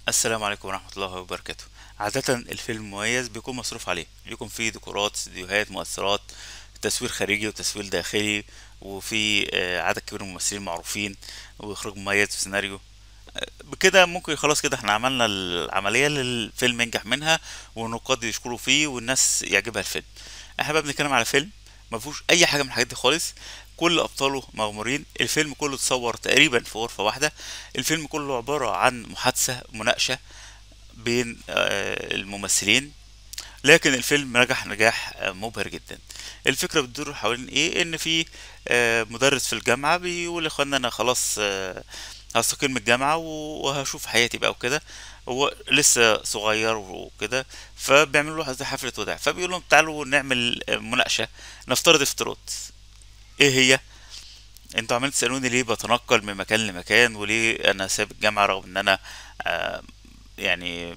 السلام عليكم ورحمة الله وبركاته عادة الفيلم المميز بيكون مصروف عليه بيكون فيه ديكورات استديوهات مؤثرات تصوير خارجي وتصوير داخلي وفي آه، عدد كبير من الممثلين معروفين وإخراج مميز وسيناريو آه، بكده ممكن خلاص كده احنا عملنا العملية اللي الفيلم ينجح منها والنقاد يشكروا فيه والناس يعجبها الفيلم احنا بقى بنتكلم على فيلم ما فيهوش اي حاجه من الحاجات دي خالص كل ابطاله مغمورين الفيلم كله اتصور تقريبا في غرفه واحده الفيلم كله عباره عن محادثه مناقشه بين آه، الممثلين لكن الفيلم نجح نجاح آه، مبهر جدا الفكرة بتدور حوالين ايه ان في آه، مدرس في الجامعة بيقول لاخوانا انا خلاص آه، هستقيل من الجامعة و- وهشوف حياتي بقى وكده هو لسه صغير وكده فبيعملوا له زي حفلة وداع فبيقول لهم تعالوا نعمل آه، مناقشة نفترض افتراض ايه هي انتوا عمالين تسألوني ليه بتنقل من مكان لمكان وليه انا سايب الجامعة رغم ان انا آه، يعني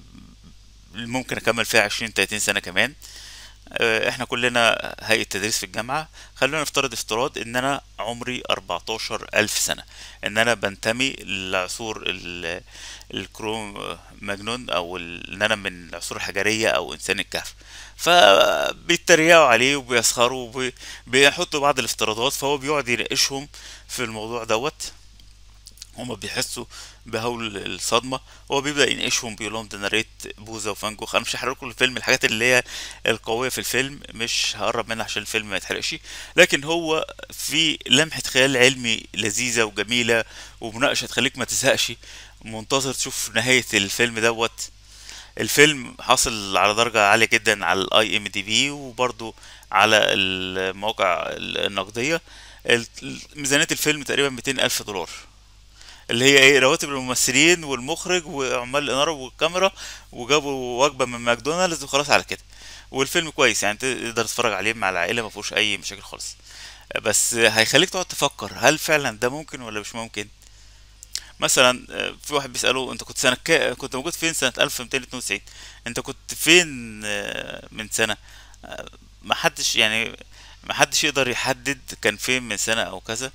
ممكن اكمل فيها عشرين تلاتين سنة كمان آه، احنا كلنا هيئة تدريس في الجامعة خلونا نفترض افتراض ان انا عمري 14 الف سنة ان انا بنتمي لعصور ال- الكروم مجنون او ال- ان انا من العصور الحجرية او انسان الكهف فبيتريقوا عليه وبيسخروا وبيحطوا بعض الافتراضات فهو بيقعد يناقشهم في الموضوع دوت هما بيحسوا بهول الصدمة هو بيبدأ يناقشهم بيقول لهم ده انا ريت بوذا وفان جوخ انا مش هحرق لكم الفيلم الحاجات اللي هي القوية في الفيلم مش هقرب منها عشان الفيلم ما يتحرقش لكن هو في لمحة خيال علمي لذيذة وجميلة ومناقشة تخليك ما تزهقش منتظر تشوف نهاية الفيلم دوت الفيلم حاصل على درجة عالية جدا على الاي ام دي بي وبرضو على المواقع النقدية ال- ميزانية الفيلم تقريبا 200 ألف دولار اللي هي ايه رواتب الممثلين والمخرج وعمال الاناره والكاميرا وجابوا وجبه من ماكدونالدز وخلاص على كده والفيلم كويس يعني تقدر تتفرج عليه مع العائله ما فيهوش اي مشاكل خالص بس هيخليك تقعد تفكر هل فعلا ده ممكن ولا مش ممكن مثلا آه، في واحد بيساله انت كنت سنه كا... كنت موجود فين سنه 1292 انت كنت فين آه، من سنه آه، ما حدش يعني ما حدش يقدر يحدد كان فين من سنه او كذا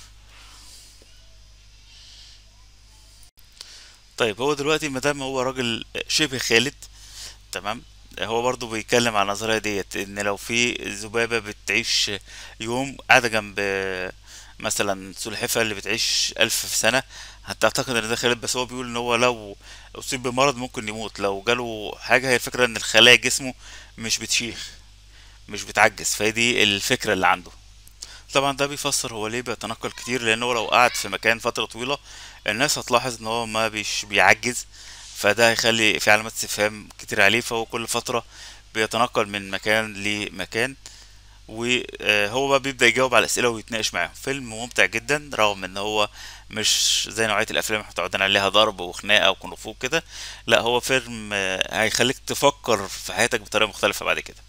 طيب هو دلوقتي ما دام هو راجل شبه خالد تمام هو برضو بيتكلم على النظرية ديت ان لو في ذبابة بتعيش يوم قاعدة جنب مثلا سلحفة اللي بتعيش ألف في سنة هتعتقد ان ده خالد بس هو بيقول ان هو لو اصيب بمرض ممكن يموت لو جاله حاجة هي الفكرة ان الخلايا جسمه مش بتشيخ مش بتعجز فهي دي الفكرة اللي عنده طبعا ده بيفسر هو ليه بيتنقل كتير لان هو لو قعد في مكان فترة طويلة الناس هتلاحظ ان هو ما بيش بيعجز فده هيخلي في علامات استفهام كتير عليه فهو كل فترة بيتنقل من مكان لمكان وهو بقى بيبدأ يجاوب على الأسئلة ويتناقش معاهم فيلم ممتع جدا رغم ان هو مش زي نوعية الأفلام اللي متعودين عليها ضرب وخناقة وكونغ فو كده لا هو فيلم آه، هيخليك تفكر في حياتك بطريقة مختلفة بعد كده